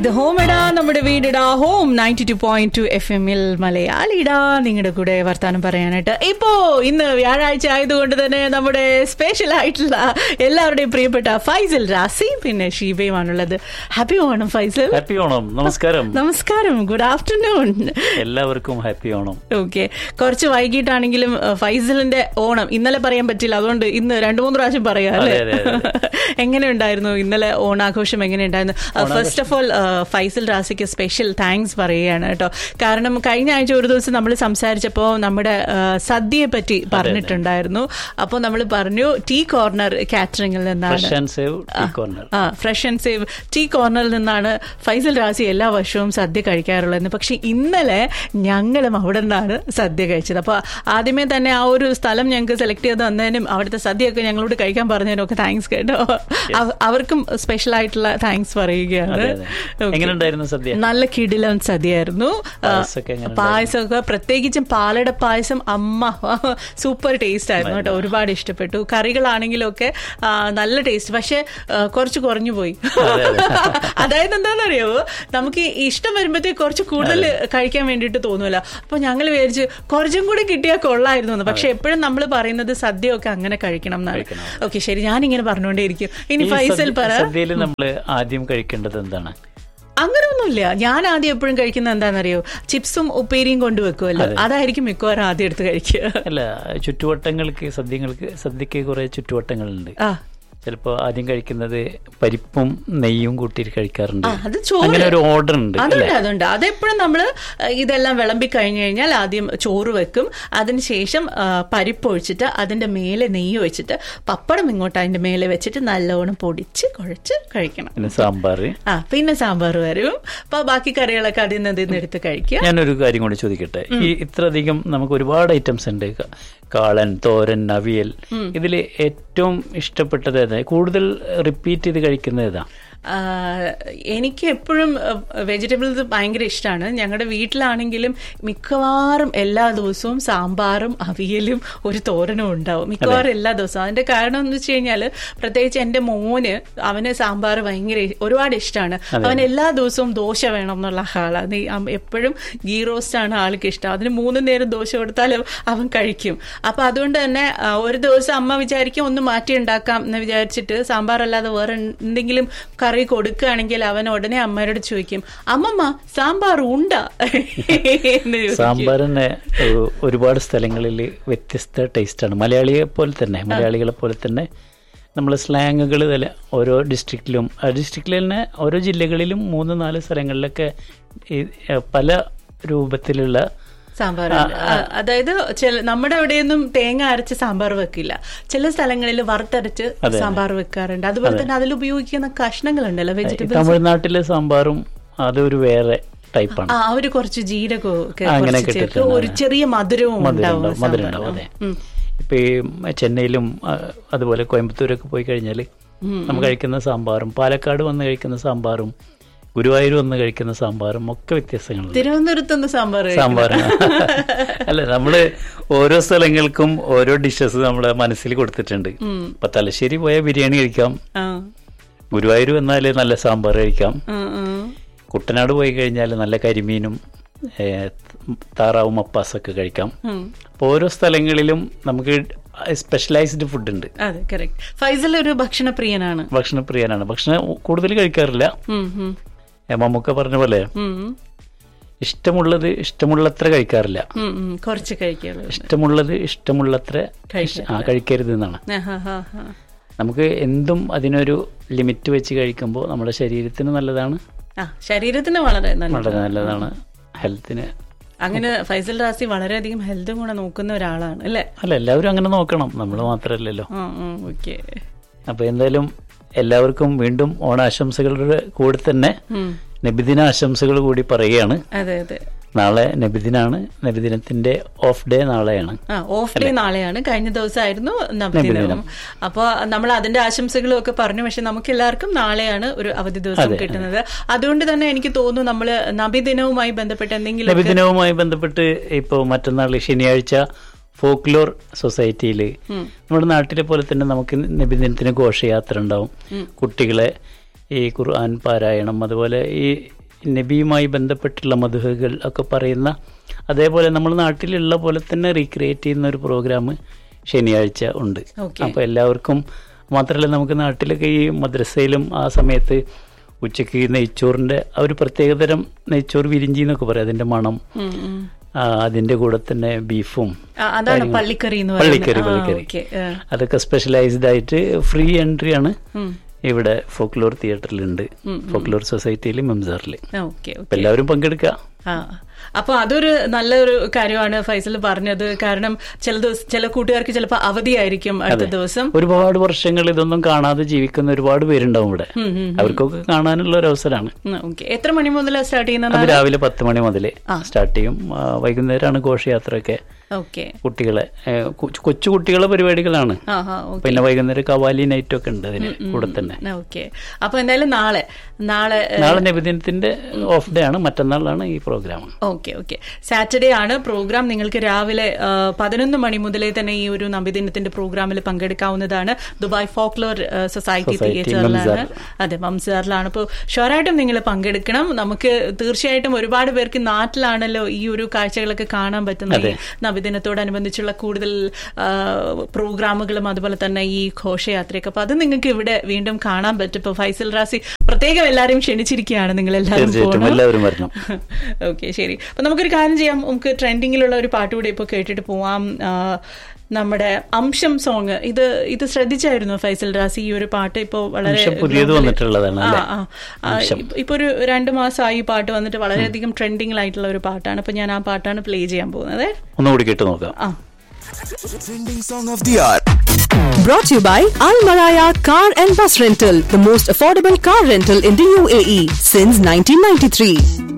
ഇത് ഹോം ഇടാ നമ്മുടെ വീടിടാ home ninety two point two F എമ്മിൽ മലയാളിടാ നിങ്ങളുടെ കൂടെ വർത്താനം പറയാനായിട്ട് ഇപ്പോ ഇന്ന് വ്യാഴാഴ്ച ആയതുകൊണ്ട് തന്നെ നമ്മുടെ സ്പെഷ്യൽ ആയിട്ടുള്ള എല്ലാവരുടെയും പ്രിയപ്പെട്ട ഫൈസൽ റാസി പിന്നെ ഷീബയുമാണുള്ളത് ഹാപ്പി ഓണം ഫൈസൽ ഹാപ്പി ഓണം നമസ്കാരം നമസ്കാരം ഗുഡ് ആഫ്റ്റർനൂൺ എല്ലാവർക്കും ഹാപ്പി ഓണം ഓക്കെ കുറച്ച് വൈകിട്ടാണെങ്കിലും അഹ്, ഫൈസലിന്റെ ഓണം ഇന്നലെ പറയാൻ പറ്റില്ല അതുകൊണ്ട് ഇന്ന് രണ്ടു മൂന്ന് പ്രാവശ്യം പറയാം അല്ലേ അതെ, അതെ, എങ്ങനെ ഉണ്ടായിരുന്നു ഇന്നലെ ഓണാഘോഷം എങ്ങനെ ഉണ്ടായിരുന്നു ഫസ്റ്റ് ഓഫ് ഓൾ ഫൈസൽ റാസിക്ക് സ്പെഷ്യൽ താങ്ക്സ് പറയുകയാണ് കേട്ടോ കാരണം കഴിഞ്ഞ ആഴ്ച ഒരു ദിവസം നമ്മൾ സംസാരിച്ചപ്പോൾ നമ്മുടെ അഹ്, സദ്യയെ പറ്റി പറഞ്ഞിട്ടുണ്ടായിരുന്നു അപ്പോൾ നമ്മൾ പറഞ്ഞു ടീ കോർണർ കാറ്ററിംഗിൽ നിന്നാണ് fresh and save tea corner ആ ഫ്രഷ് ആൻഡ് സേവ് ടീ കോർണറിൽ നിന്നാണ് ഫൈസൽ റാസി എല്ലാ വർഷവും സദ്യ കഴിക്കാറുള്ളത് പക്ഷെ ഇന്നലെ ഞങ്ങളും അവിടെ നിന്നാണ് സദ്യ കഴിച്ചത് അപ്പോൾ ആദ്യമേ തന്നെ ആ ഒരു സ്ഥലം ഞങ്ങൾക്ക് സെലക്ട് ചെയ്ത് തന്നതിനും അവിടുത്തെ സദ്യയൊക്കെ ഞങ്ങളോട് കഴിക്കാൻ പറഞ്ഞതിനും ഒക്കെ താങ്ക്സ് കേട്ടോ അവ- അവർക്കും സ്പെഷ്യൽ ആയിട്ടുള്ള താങ്ക്സ് പറയുകയാണ് അതെ, അതെ. Okay. എങ്ങനെ ഉണ്ടായിരുന്നു സദ്യ? നല്ല കിടിലൻ സദ്യയായിരുന്നു ആ, പായസമൊക്കെ എങ്ങനെ പായസമൊക്കെ പ്രത്യേകിച്ചും പാലട പായസം അമ്മ സൂപ്പർ ടേസ്റ്റ് ആയിരുന്നു കേട്ടോ ഒരുപാട് ഇഷ്ടപ്പെട്ടു കറികളാണെങ്കിലും ഒക്കെ ആ, നല്ല ടേസ്റ്റ് പക്ഷെ ആ, കുറച്ച് കുറഞ്ഞു പോയി അതായത് എന്താണെന്നറിയോ നമുക്ക് ഈ ഇഷ്ടം വരുമ്പോഴത്തേക്ക് കുറച്ച് കൂടുതൽ കഴിക്കാൻ വേണ്ടിയിട്ട് തോന്നുമല്ലോ അപ്പൊ ഞങ്ങൾ വിചാരിച്ചു കുറച്ചും കൂടി കിട്ടിയാൽ കൊള്ളായിരുന്നു എന്ന് പക്ഷെ എപ്പോഴും നമ്മൾ പറയുന്നത് സദ്യയൊക്കെ അങ്ങനെ കഴിക്കണം എന്നാണ് ഓക്കെ ശരി ഞാനിങ്ങനെ പറഞ്ഞുകൊണ്ടേയിരിക്കും ഇനി ഫൈസൽ പറ സദ്യയിൽ നമ്മൾ ആദ്യം കഴിക്കേണ്ടത് എന്താണ് അങ്ങനെയൊന്നുമില്ല ഞാൻ ആദ്യം എപ്പോഴും കഴിക്കുന്നത് എന്താണെന്നറിയോ ചിപ്സും ഉപ്പേരിയും കൊണ്ടുവെക്കുമല്ലോ അതായിരിക്കും മിക്കവാറും ആദ്യം എടുത്ത് കഴിക്കുക അല്ല ചുറ്റുവട്ടങ്ങൾക്ക് സദ്യങ്ങൾക്ക് സദ്യക്ക് കുറെ ചുറ്റുവട്ടങ്ങളുണ്ട് ആ ചിലപ്പോ ആദ്യം കഴിക്കുന്നത് പരിപ്പും നെയ്യും കൂട്ടിയിട്ട് കഴിക്കാറുണ്ട് ആ, അത് ചോറ് അങ്ങനെ ഒരു ഓർഡർ ഉണ്ട് അല്ലേ അതുണ്ട് അതുണ്ട് അതെപ്പോഴും നമ്മൾ ഇതെല്ലാം വിളമ്പി കഴിഞ്ഞു കഴിഞ്ഞാൽ ആദ്യം ചോറ് വെക്കും അതിനുശേഷം ആ, പരിപ്പ് ഒഴിച്ചിട്ട് അതിന്റെ മേലെ നെയ്യ് വെച്ചിട്ട് പപ്പടം ഇങ്ങോട്ട് അതിന്റെ മേലെ വെച്ചിട്ട് നല്ലോണം പൊടിച്ച് കുഴച്ച് കഴിക്കണം പിന്നെ സാമ്പാർ ആ പിന്നെ സാമ്പാർ വരും അപ്പൊ ബാക്കി കറികളൊക്കെ അതിൽ നിന്ന് ഇതിൽ നിന്ന് എടുത്ത് കഴിക്കുക ഞാനൊരു കാര്യം കൂടി ചോദിക്കട്ടെ ഈ ഇത്രയധികം നമുക്ക് ഒരുപാട് ഐറ്റംസ് ഉണ്ട് ക- കാളൻ തോരൻ അവിയൽ ഇതിൽ ഏറ്റവും ഇഷ്ടപ്പെട്ടത് ഏതാ കൂടുതൽ റിപ്പീറ്റ് ചെയ്ത് കഴിക്കുന്നത് ഏതാ ആ, എനിക്ക് എപ്പോഴും വെജിറ്റബിൾസ് ഭയങ്കര ഇഷ്ടമാണ് ഞങ്ങളുടെ വീട്ടിലാണെങ്കിലും മിക്കവാറും എല്ലാ ദിവസവും സാമ്പാറും അവിയലും ഒരു തോരനും ഉണ്ടാവും മിക്കവാറും എല്ലാ ദിവസവും അതിന്റെ കാരണം എന്ന് വെച്ച് കഴിഞ്ഞാൽ പ്രത്യേകിച്ച് എൻ്റെ മോന് അവന് സാമ്പാർ ഭയങ്കര ഇ- ഒരുപാട് ഇഷ്ടമാണ് അവൻ എല്ലാ ദിവസവും ദോശ വേണം എന്നുള്ള ആളാണ് ഈ അം- എപ്പോഴും ഗീ റോസ്റ്റ് ആണ് ആൾക്ക് ഇഷ്ടം അതിന് മൂന്ന് നേരം ദോശ കൊടുത്താലും അവൻ കഴിക്കും അപ്പൊ അതുകൊണ്ട് തന്നെ ആ, ഒരു ദിവസം അമ്മ വിചാരിക്കും ഒന്ന് മാറ്റി ഉണ്ടാക്കാം എന്ന് വിചാരിച്ചിട്ട് സാമ്പാർ അല്ലാതെ വേറെ എന്തെങ്കിലും കറി കൊടുക്കുകയാണെങ്കിൽ അവൻ ഉടനെ അമ്മയോട് ചോദിക്കും അമ്മമ്മ സാമ്പാർ ഉണ്ട എന്ന് ചോദിക്കും. സാമ്പാർ തന്നെ ഒരു- ഒരുപാട് സ്ഥലങ്ങളിൽ വ്യത്യസ്ത ടേസ്റ്റാണ് മലയാളിയെ പോലെ തന്നെ മലയാളികളെ പോലെ തന്നെ നമ്മൾ സ്ലാങ്ങുകൾ തല ഓരോ ഡിസ്ട്രിക്റ്റിലും ആ ഡിസ്ട്രിക്റ്റിൽ തന്നെ ഓരോ ജില്ലകളിലും മൂന്ന് നാല് സ്ഥലങ്ങളിലൊക്കെ ഈ ഏ, പല രൂപത്തിലുള്ള സാമ്പാർ ഉണ്ട്. ആ, അതായത് ചില നമ്മുടെ അവിടെയൊന്നും തേങ്ങ അരച്ച് സാമ്പാർ വെക്കില്ല ചില സ്ഥലങ്ങളിൽ വറുത്തരച്ച് സാമ്പാർ വെക്കാറുണ്ട് അതുപോലെ തന്നെ അതിൽ ഉപയോഗിക്കുന്ന കഷ്ണങ്ങളുണ്ടല്ലോ വെജിറ്റബിൾ തമിഴ്നാട്ടിലെ സാമ്പാറും അതൊരു വേറെ ടൈപ്പാണ് ആ അവര് കുറച്ച് ജീരകമൊക്കെ ആ, അങ്ങനെ കുറച്ച് ചേർത്ത് കിട്ടിയിട്ടുണ്ട്. ഒരു ചെറിയ മധുരവും ഉണ്ടാവും മധുരം മധുരം ഉണ്ടാവും അതെ ഇപ്പൊ ഈ ചെന്നൈയിലും ആ, അതുപോലെ കോയമ്പത്തൂരൊക്കെ പോയി കഴിഞ്ഞാൽ നമ്മൾ കഴിക്കുന്ന സാമ്പാറും പാലക്കാട് വന്ന് കഴിക്കുന്ന സാമ്പാറും ഗുരുവായൂർ വന്ന് കഴിക്കുന്ന സാമ്പാറും ഒക്കെ വ്യത്യാസങ്ങളുണ്ട് തിരുവനന്തപുരത്തൊന്ന് സാമ്പാർ സാമ്പാർ അല്ല നമ്മള് ഓരോ സ്ഥലങ്ങൾക്കും ഓരോ ഡിഷസ് നമ്മളെ മനസ്സിൽ കൊടുത്തിട്ടുണ്ട് ഇപ്പൊ തലശ്ശേരി പോയ ബിരിയാണി കഴിക്കാം ആ ഗുരുവായൂർ വന്നാൽ നല്ല സാമ്പാർ കഴിക്കാം ആ, ആ. കുട്ടനാട് പോയി കഴിഞ്ഞാൽ നല്ല കരിമീനും ഏ, താറാവും മപ്പാസൊക്കെ കഴിക്കാം ഉം. അപ്പോൾ ഓരോ സ്ഥലങ്ങളിലും നമുക്ക് സ്പെഷ്യലൈസ്ഡ് ഫുഡ് ഉണ്ട് അതെ കറക്റ്റ് ഫൈസൽ ഒരു ഭക്ഷണപ്രിയനാണ് ഭക്ഷണപ്രിയനാണ് ഭക്ഷണം കൂടുതൽ കഴിക്കാറില്ല ഉം, ഉം, ഏ, മമ്മൂക്ക പറഞ്ഞ പോലെ ഉം, ഇഷ്ടമുള്ളത് ഇഷ്ടമുള്ളത്ര കഴിക്കാറില്ല ഉം, ഉം. കുറച്ച് കഴിക്കുള്ളൂ ഇഷ്ടമുള്ളത് ഇഷ്ടമുള്ളത്ര കഴിക്കാം. ആ കഴിക്കരുത് എന്നാണ് ആഹാ, ഹാ, ഹാ. നമുക്ക് എന്തും അതിനൊരു ലിമിറ്റ് വെച്ച് കഴിക്കുമ്പോൾ നമ്മുടെ ശരീരത്തിന് നല്ലതാണ് ആ ശരീരത്തിന് വളരെ നല്ലത് വളരെ നല്ലതാണ് ഹെൽത്തിന് അങ്ങനെ ഫൈസൽ റാസി വളരെയധികം ഹെൽത്തും കൂടെ നോക്കുന്ന ഒരാളാണ് അല്ലേ അല്ല എല്ലാവരും അങ്ങനെ നോക്കണം നമ്മൾ മാത്രമല്ലല്ലോ ഓക്കെ അപ്പോൾ എന്തായാലും എല്ലാവർക്കും വീണ്ടും ഓണാശംസകളുടെ കൂടെ തന്നെ നബിദിന ആശംസകൾ കൂടി പറയുകയാണ് അതെ അതെ നാളെ നബിദിനാണ് നബിദിനത്തിന്റെ ഓഫ് ഡേ നാളെയാണ് ആ ഓഫ് ഡേ നാളെയാണ് കഴിഞ്ഞ ദിവസമായിരുന്നു നവദിനം അപ്പൊ നമ്മൾ അതിന്റെ ആശംസകളും ഒക്കെ പറഞ്ഞു പക്ഷെ നമുക്ക് എല്ലാവർക്കും നാളെയാണ് ഒരു അവധി ദിവസം കിട്ടുന്നത് അതുകൊണ്ട് തന്നെ എനിക്ക് തോന്നുന്നു നമ്മള് നബിദിനവുമായി ബന്ധപ്പെട്ട് എന്തെങ്കിലും നബിദിനവുമായി ബന്ധപ്പെട്ട് ഇപ്പോൾ മറ്റന്നാൾ ശനിയാഴ്ച ഫോക്ലോർ സൊസൈറ്റിയിൽ നമ്മുടെ നാട്ടിലെ പോലെ തന്നെ നമുക്ക് നബിദിനത്തിന് ഘോഷയാത്ര ഉണ്ടാവും കുട്ടികളെ ഈ ഖുർആൻ പാരായണം അതുപോലെ ഈ നബിയുമായി ബന്ധപ്പെട്ടുള്ള മധുഹകൾ ഒക്കെ പറയുന്ന അതേപോലെ നമ്മൾ നാട്ടിലുള്ള പോലെ തന്നെ റീക്രിയേറ്റ് ചെയ്യുന്ന ഒരു പ്രോഗ്രാം ശനിയാഴ്ച ഉണ്ട് Okay. അപ്പോൾ എല്ലാവർക്കും മാത്രമല്ല നമുക്ക് നാട്ടിലൊക്കെ ഈ മദ്രസയിലും ആ സമയത്ത് ഉച്ചയ്ക്ക് ഈ നെയ്ച്ചോറിൻ്റെ ആ ഒരു പ്രത്യേകതരം നെയ്ച്ചോറ് വിരിഞ്ചി എന്നൊക്കെ പറയും അതിൻ്റെ മണം ഉം, ഉം. ആ, അതിൻ്റെ കൂടെ തന്നെ ബീഫും ആ, അതാണ് പള്ളിക്കറി എന്ന് പള്ളിക്കറി പറയുന്നത്. ആ, പള്ളിക്കറി ഓക്കേ. ആ. അതൊക്കെ സ്പെഷ്യലൈസ്ഡ് ആയിട്ട് ഫ്രീ എൻട്രി ആണ് ഉം. ഇവിടെ ഫോക്ലോർ തിയേറ്ററിലുണ്ട് ഫോക്ലോർ സൊസൈറ്റിയിൽ മെംസാറിൽ ആ, ഓക്കേ അപ്പം ഓക്കേ എല്ലാവരും പങ്കെടുക്കുക ആ അപ്പൊ അതൊരു നല്ലൊരു കാര്യമാണ് ഫൈസൽ പറഞ്ഞത് കാരണം ചില ദിവസം ചില കൂട്ടുകാർക്ക് ചിലപ്പോൾ അവധിയായിരിക്കും അടുത്ത ദിവസം ഒരുപാട് വർഷങ്ങൾ ഇതൊന്നും കാണാതെ ജീവിക്കുന്ന ഒരുപാട് പേരുണ്ടാവും ഇവിടെ അവർക്കൊക്കെ കാണാനുള്ള ഒരു അവസരമാണ് ഓക്കെ എത്ര മണി മുതലാണ് സ്റ്റാർട്ട് ചെയ്യുന്നത് അത് രാവിലെ പത്ത് മണി മുതൽ സ്റ്റാർട്ട് ചെയ്യും ആ, വൈകുന്നേരമാണ് ഘോഷയാത്രയൊക്കെ ഓക്കെ കുട്ടികളെ ഏ, കൊച്ചു കൊച്ചു കുട്ടികളെ പരിപാടികളാണ് ആ ഹാ ഓക്കെ പിന്നെ വൈകുന്നേരം കവാലി നൈറ്റ് ഒക്കെ ഉണ്ട് അതിന് കൂടെ തന്നെ ഓക്കെ അപ്പൊ എന്തായാലും നാളെ നാളെ നാളെ നബിദിനത്തിന്റെ ഓഫ് ഡേ ആണ് മറ്റന്നാളാണ് ഈ പ്രോഗ്രാം ഓക്കെ ഓക്കെ സാറ്റർഡേ ആണ് പ്രോഗ്രാം നിങ്ങൾക്ക് രാവിലെ ആ, പതിനൊന്ന് മണി മുതലേ തന്നെ ഈ ഒരു നബിദിനത്തിന്റെ പ്രോഗ്രാമിൽ പങ്കെടുക്കാവുന്നതാണ് ദുബായ് ഫോക്ലോർ ആ, സൊസൈറ്റി സൊസൈറ്റി, തിയേറ്ററിലാണ് അതെ മംസാറിലാണ് അപ്പോൾ ഷുവറായിട്ടും നിങ്ങൾ പങ്കെടുക്കണം നമുക്ക് തീർച്ചയായിട്ടും ഒരുപാട് പേർക്ക് നാട്ടിലാണല്ലോ ഈ ഒരു കാഴ്ചകളൊക്കെ കാണാൻ പറ്റുന്നത് ഈ നബിദിനത്തോടനുബന്ധിച്ചുള്ള കൂടുതൽ ആ, പ്രോഗ്രാമുകളും അതുപോലെ തന്നെ ഈ ഘോഷയാത്രയൊക്കെ അപ്പൊ അത് നിങ്ങൾക്ക് ഇവിടെ വീണ്ടും കാണാൻ പറ്റും ഇപ്പൊ ഫൈസൽ റാസി പ്രത്യേകം എല്ലാവരും ക്ഷണിച്ചിരിക്കുകയാണ് നിങ്ങൾ എല്ലാവരും തീർച്ചയായിട്ടും പോകണം എല്ലാവരും വരണം ഓക്കെ ശരി അപ്പൊ നമുക്കൊരു കാര്യം ചെയ്യാം നമുക്ക് ട്രെൻഡിങ്ങിലുള്ള ഒരു പാട്ട് കൂടെ ഇപ്പോൾ കേട്ടിട്ട് പോവാം ആ, നമ്മുടെ അംശം സോങ് ഇത് ഇത് ശ്രദ്ധിച്ചായിരുന്നു ഫൈസൽ റാസി ഈ ഒരു പാട്ട് ഇപ്പോൾ വളരെ അംശം പുതിയത് വന്നിട്ടുള്ളതാണ് ആ, അല്ലേ ആ. ആ, ഇപ്പ- ഇപ്പൊ ഒരു രണ്ട് മാസമായി ഈ പാട്ട് വന്നിട്ട് വളരെയധികം ട്രെൻഡിങ്ങിലായിട്ടുള്ള ഒരു പാട്ടാണ് അപ്പൊ ഞാൻ ആ പാട്ടാണ് പ്ലേ ചെയ്യാൻ പോകുന്നത് ഒന്നുകൂടി കേട്ട് നോക്കാം ആ Trending song of the hour. Brought to you by Al Maraya Car and Bus Rental, the most affordable car rental in the UAE since 1993.